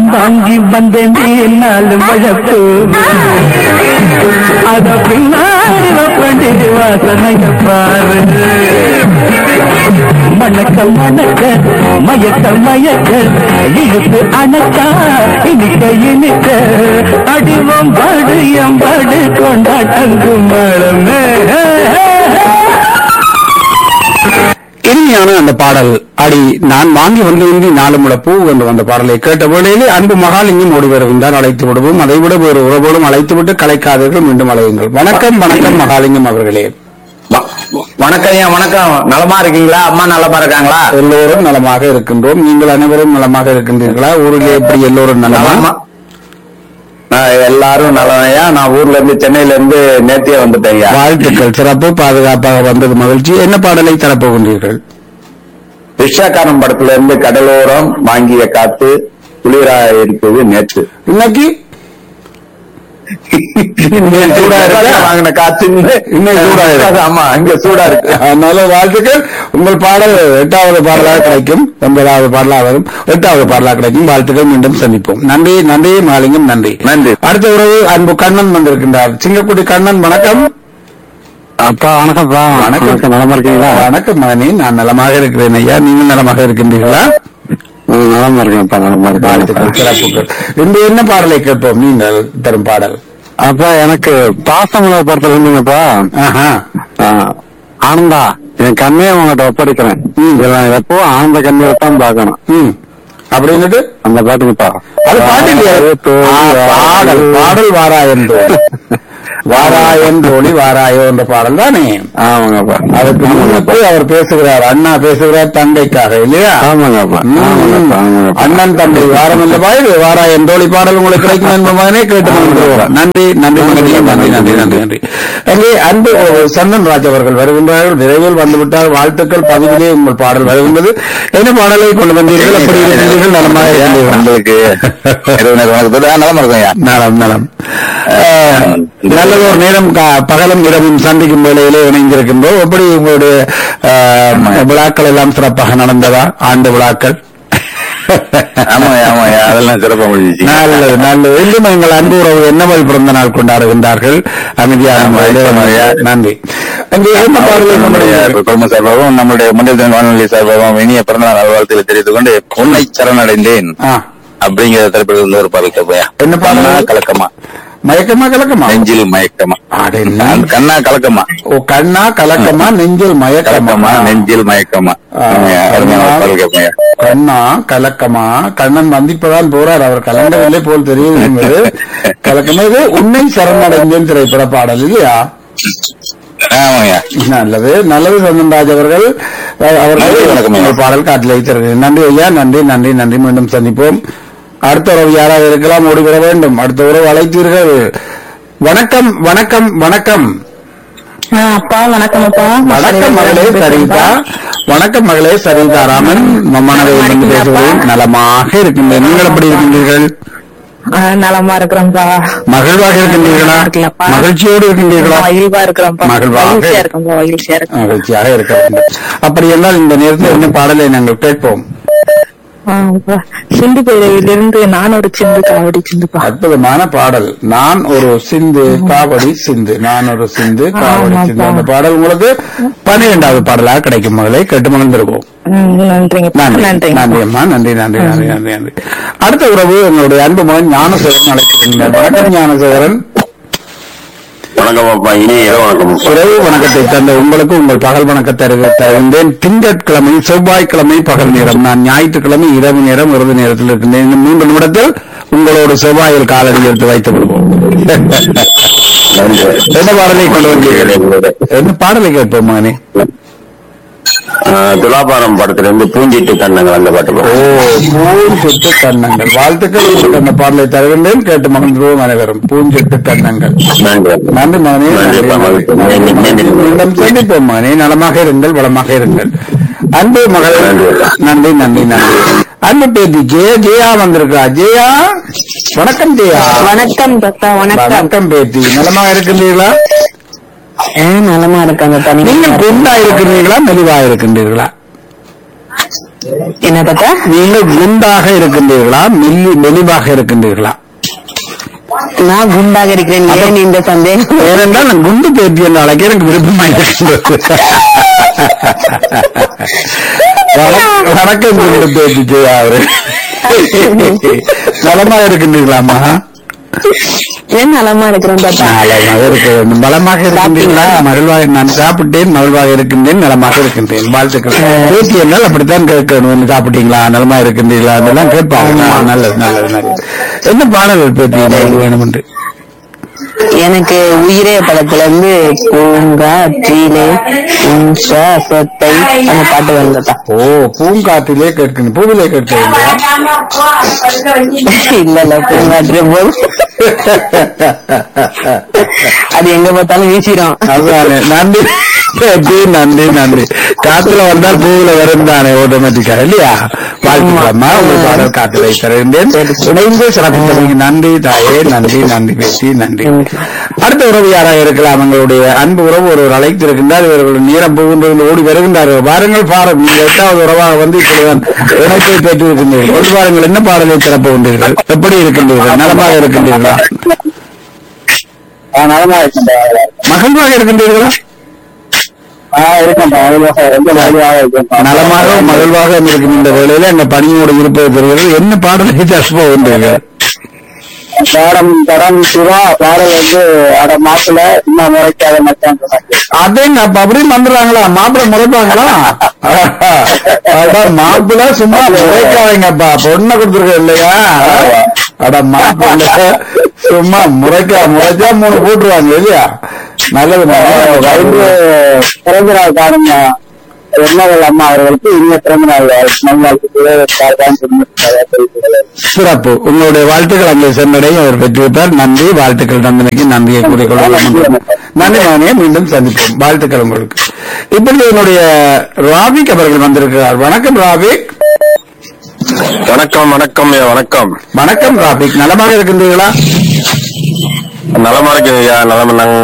வாங்கி வந்தேன் நாலு மழப்பு அத பின்னாடி பண்டிகை வாசனைய பாரு மணக்க மணக்க மயக்க மயக்க இழுத்து அணக்கா இனிக்க இனிக்க அடிவம் பாடு எம்பாடு கொண்டாட்டங்கு மழமே இனிமையான அந்த பாடல் அடி நான் வாங்கி வந்து இன்றி நாலு முளை பூ என்று வந்த பாடலை கேட்ட வேளையிலே அன்பு மகாலிங்கம் ஓடி வருகின்றார் அழைத்து விடுவோம் அதை விட வேறு உறவோடும் அழைத்து விட்டு கலைக்காதீர்கள் மீண்டும் அழையுங்கள் வணக்கம் வணக்கம் மகாலிங்கம் அவர்களே வ- வணக்கம் ஐயா வணக்கம் நலமா இருக்கீங்களா அம்மா நலமா இருக்காங்களா எல்லோரும் நலமாக இருக்கின்றோம் நீங்கள் அனைவரும் நலமாக இருக்கின்றீர்களா ஊரிலே எப்படி எல்லோரும் நலமா நலமா நான் எல்லாரும் நலமையா நான் ஊர்ல இருந்து சென்னையில இருந்து நேத்தியே வந்துட்டேன் ஐயா வாழ்த்துக்கள் சிறப்பு பாதுகாப்பாக வந்தது மகிழ்ச்சி என்ன பாடலை தரப்போகின்றீர்கள் ரிஷாக்காரன் படத்துல இருந்து கடலோரம் வாங்கிய காத்து குளிரா இருக்குது நேற்று இன்னைக்கு சூடா இருக்கா? வாங்கின காத்து இன்னும் சூடா இருக்கு. ஆமா இங்க சூடா இருக்கு அதனால வாழ்த்துக்கள் உங்கள் பாடல் எட்டாவது பாடலாக கிடைக்கும் ஒன்பதாவது பாடலாக வரும் எட்டாவது பாடலாக கிடைக்கும் வாழ்த்துக்கள் மீண்டும் சந்திப்போம் நன்றி நன்றி மாலிங்கம் நன்றி நன்றி. அடுத்த உறவு அன்பு கண்ணன் வந்திருக்கின்றார் சிங்கக்குடி கண்ணன் வணக்கம் அப்பா வணக்கம்ப்பா வணக்கம் நலமா இருக்கீங்களா வணக்கம் மகனே நான் நலமாக இருக்கிறேன் ஐயா நீங்கள் நலமாக இருக்கின்றீர்களா ம், நலமா இருக்கேன்ப்பா நலமா வாழ்த்துக்கள் இருக்கேன் சிறப்புகள் இன்று என்ன பாடலை கேட்போம் நீங்கள் தரும் பாடல் அப்பா எனக்கு பாசமலர் படத்துல இருந்தீங்கப்பா ஆஹா ஆ, ஆனந்தா என் கண்ணையை உங்ககிட்ட ஒப்படைக்கிறேன் இதை நான் எப்பவும் ஆனந்த கண்ணியை தான் பார்க்கணும் ம் அப்படின்னுட்டு அந்த பாட்டுங்கப்பா அது பாட்டு இல்லையா ஆ, பாடல் பாடல் வாராயன் தோழி வாராயன் தோழி வாராயோ என்ற பாடல் தானே ஆமாங்கப்பா அதுக்கு முன்னுக்கு அவர் பேசுகிறார் அண்ணா பேசுகிறார் தங்கைக்காக இல்லையா ஆமாங்கப்பா ம். ஆமாங்கப்பா ஆமாங்கப்பா அண்ணன் தம்பி வாரம் இல்ல பாயுது வாராயன் தோழி பாடல் உங்களுக்கு கிடைக்கும் என்ப மகனே கேட்டு மகிழ்கிறோம். நன்றி நன்றி மகனே நன்றி நன்றி நன்றி நன்றி அங்கே அன்பு சந்தன் ராஜ் அவர்கள் வருகின்றார்கள் விரைவில் வந்துவிட்டால் வாழ்த்துக்கள் பதிவிலே உங்கள் பாடல் வருகின்றது என்ன பாடலை கொண்டு வந்தீர்கள் எப்படி இருக்கிறீர்கள் நலமாக இருக்கின்றீர்கள் உங்களுக்கு இரவு வணக்கத்தோட நலமா இருக்கும் ஐயா நலம் நலம் அஹ், நல்லதொரு நேரம் கா- பகலும் இரவும் சந்திக்கும் வேளையிலே இணைந்திருக்கின்றோம் எப்படி உங்களுடைய அஹ், விழாக்கள் எல்லாம் சிறப்பாக நடந்ததா ஆண்டு விழாக்கள் ஆமா ஆமா ஐயா அதெல்லாம் சிறப்பா முடிஞ்சிச்சு நல்லது நல்லது இன்றும் எங்கள் அன்பு உறவு என்னவள் பிறந்த நாள் கொண்டாடுகின்றார்கள் அமைதியான முறையிலே ஐயா. நன்றி அங்கே என்ன பாடலை நம்முடைய நம்முடைய குடும்ப சார்பாகவும் நம்முடைய முன்னேற்ற வானொலி சார்பாகவும் இனிய பிறந்தநாள் நல்வாழ்த்துக்களை தெரிவித்துக் கொண்டு உன்னை சரணடைந்தேன் ஆ, அப்படிங்கிற தரப்பில் இருந்து ஒரு பாடல் கேட்போயா என்ன பாடல்? கண்ணா கலக்கமா மயக்கமா கலக்கமா நெஞ்சில் மயக்கமா அடே, அந்த கண்ணா கலக்கமா ஓ கண்ணா கலக்கமா நெஞ்சில் மயக்கமா கலக்கமா நெஞ்சில் மயக்கமா ஆ, ஆமாய்யா, அருமையான ஒரு பாடல் கேட்போயா கண்ணா கலக்கமா கண்ணன் வந்திப்பதான் போறார் அவர் கலண்டவில்லை போல் தெரியுது என்பது கலக்கமா இது உன்னை சரணடைந்தேன் திரைப்பட பாடல் இல்லையா ஆமாய்யா நல்லது நல்லது சந்தன்ராஜ் அவர்கள் அஹ், அவர்கள் நன்றி, வணக்கம் ஐயா. உங்கள் பாடல் காட்டில் வைத்திருக்கிறேன் நன்றி ஐயா நன்றி நன்றி நன்றி மீண்டும் சந்திப்போம் அடுத்த உறவு யாராக இருக்கலாம் ஓடிவிட வேண்டும் அடுத்த உறவு அழைத்தீர்கள் வணக்கம் வணக்கம் வணக்கம் ஆ, அப்பா வணக்கம் அப்பா வணக்கம் மகளே சரிதா வணக்கம் மகளே சரிதா ராமன் மம்மனவையிலிருந்து பேசுகிறேன் நலமாக இருக்கின்றேன் நீங்கள் எப்படி இருக்கின்றீர்கள் ஆ, நலமா இருக்கிறோம்ப்பா மகிழ்வாக இருக்கின்றீர்களா இருக்கலப்பா. மகிழ்ச்சியோடு இருக்கின்றீர்களா மகிழ்வா இருக்கிறோம்ப்பா மகிழ்வாக. மகிழ்ச்சியா இருக்கோம்ப்பா மகிழ்ச்சியா இருக்கும் மகிழ்ச்சியாக இருக்க வேண்டும் அப்படி என்றால் இந்த நேரத்தில் என்ன பாடலை நாங்கள் கேட்போம் சிந்து பேரவையிலிருந்து நான் ஒரு சிந்து காவடி சிந்துப்பா அற்புதமான பாடல் நான் ஒரு சிந்து காவடி சிந்து நான் ஒரு சிந்து காவடி சிந்து அந்த பாடல் உங்களுக்கு பன்னிரெண்டாவது பாடலாக கிடைக்கும் மகளே கேட்டு மகிழ்ந்திருக்கோம் ம், நன்றிங்கப்பா நன்றி நன்றிங்க நன்றி அம்மா நன்றி நன்றி நன்றி நன்றி நன்றி அடுத்த உறவு எங்களுடைய அன்பு மகன் ஞானசேகரன் அழைக்கிறீங்க வணக்கம் ஞானசேகரன் வணக்கம் அப்பா இனி இரவு வணக்கம் உறவு வணக்கத்தை தந்த உங்களுக்கு உங்கள் பகல் வணக்கத்தை அறிவித்தேன் திங்கட்கிழமை செவ்வாய்க்கிழமை பகல் நேரம் நான் ஞாயிற்றுக்கிழமை இரவு நேரம் இறுதி நேரத்தில் இருக்கின்றேன் இன்னும் மூன்று நிமிடத்தில் உங்களோட செவ்வாயில் காலடி எடுத்து வைத்து விடுவோம் என்ன பாடலை கொண்டு வந்தீர்கள் என்ன பாடலை கேட்போம் மகனே துலாபாரம் படத்துல இருந்து பூஞ்சிட்டு கண்ணங்கள் அந்த பாட்டு ஓ பூஞ்செட்டு கண்ணங்கள் வாழ்த்துக்கள் உங்களுக்கு அந்த பாடலை தருகின்றேன் கேட்டு மகிழ்ந்துருவோம் அனைவரும் பூஞ்செட்டு கண்ணங்கள் நன்றி நன்றி மகனே நன்றி, நன்றி, நன்றி, நன்றி. மீண்டும் சந்திப்போம் மகனே நலமாக இருங்கள் வளமாக இருங்கள் அன்பு மகள் நன்றி நன்றி நன்றி அன்பு பேத்தி ஜெய ஜெயா வந்திருக்கா ஜெயா வணக்கம் ஜெயா வணக்கம் தத்தா வணக்கம் வணக்கம் பேத்தி நலமாக இருக்கின்றீர்களா ஆ, நலமா இருக்காங்கப்பா நீங்க நீங்கள் குண்டா இருக்கின்றீர்களா மெலிவா இருக்கின்றீர்களா என்ன தாத்தா நீங்கள் குண்டாக இருக்கின்றீர்களா மெல்லி மெலிவாக இருக்கின்றீர்களா நான் குண்டாக இருக்கிறேன் ஏன் இந்த சந்தேகம் ஏனென்றால் நான் குண்டு பேத்தி என்று அழைக்க எனக்கு விருப்பமாக இருக்கின்றது வணக்கம் வணக்கம் குண்டு பேத்தி ஜெயா அவரு நலமாக இருக்கின்றீர்களாமா ஏன் நலமா இருக்கிறேன் தாத்தா நலமாக இருக்க வேண்டும் பலமாக இருக்கின்றீர்களா மகிழ்வாக நான் சாப்பிட்டேன் மகிழ்வாக இருக்கின்றேன் நலமாக இருக்கின்றேன் வாழ்த்துக்கள் பேட்டி என்றால் அப்படித்தான் கேட்கணும் சாப்பிட்டீங்களா நலமா இருக்கின்றீர்களா அதெல்லாம் கேட்பாங்க ஆ, நல்லது நல்லது நல்லது என்ன பாடல்கள் பேட்டி உங்களுக்கு வேணும் என்று எனக்கு உயிரே படத்துல இருந்து பூங்காற்றிலே உன் சுவாசத்தை அந்த பாட்டு வருது தாத்தா ஓ பூங்காற்றிலே கேட்கணும் பூவிலே கேட்க இல்ல இல்ல பூங்காற்று போது அது எங்க பார்த்தாலும் வீசிடும் அதுதானே நன்றி பேட்டி நன்றி நன்றி காத்துல வந்தால் பூவில வரும் தானே ஆட்டோமேட்டிக்கா இல்லையா வாழ்த்துக்கலாமா உங்கள் பாடல் காத்துல தருகின்றேன் இணைந்து சிறப்பித்தவங்க நன்றி தாயே நன்றி நன்றி பேட்டி நன்றி அடுத்த உறவு யாராக இருக்கலாம் எங்களுடைய அன்பு உறவு ஒருவர் அழைத்திருக்கின்றார் இவர்கள் நேரம் புகுந்து ஓடி வருகின்றார்கள் வாருங்கள் பாருங்கள் நீங்கள் எட்டாவது உறவாக வந்து இப்படிதான் இணைப்பை பெற்றிருக்கின்றீர்கள் கொண்டு வாருங்கள் என்ன பாடலை திறப்புகின்றீர்கள் எப்படி இருக்கின்றீர்கள் நலமாக இருக்கின்றீர்களா நலமா இருக்கேன் மகிழ்வாக இருக்கின்றீர்களா இருக்கேன் ரொம்ப மகிழ்வாக இருக்கேன் நலமாக மகிழ்வாக இருக்கும் இந்த வேளையில எங்க பணியோடு இருப்பது தெரிகிறது என்ன பாடலை தற்போகின்றீர்கள் பாடம் தரம் சிவா பாடல் வந்து அட மாப்பிள்ள இன்னும் முறைக்காத மச்சான் சொன்னாங்க அதேங்க அப்ப அப்படியும் வந்துடுறாங்களா மாப்பிள்ளை முறைப்பாங்களா அட மாப்பிள்ளை சும்மா முறைக்காதீங்கப்பா பொண்ணை கொடுத்துருக்க இல்லையா அட மாப்பிள்ளை சும்மா முறைக்கா முறைச்சா மூணு போட்டுருவாங்க இல்லையா நல்லது வந்து பிறந்த நாள் காணும் எண்ணங்கள் அம்மா அவர்களுக்கு இனிய பிறந்த நாள் நல்வாழ்த்துக்களை சிறப்பு உங்களுடைய வாழ்த்துக்கள் அங்கே சென்றடையும் அவர் பெற்றுவிட்டார் நன்றி வாழ்த்துக்கள் தந்தனைக்கு நன்றியை கூறிக்கொள்ளலாம் நன்றி நானே மீண்டும் சந்திப்போம் வாழ்த்துக்கள் உங்களுக்கு இப்படி என்னுடைய ராபிக் அவர்கள் வந்திருக்கிறார் வணக்கம் ராபிக் வணக்கம் வணக்கம் ஐயா வணக்கம் வணக்கம் ராபிக் நலமாக இருக்கின்றீர்களா நலமா இருக்கு ஐயா நலம்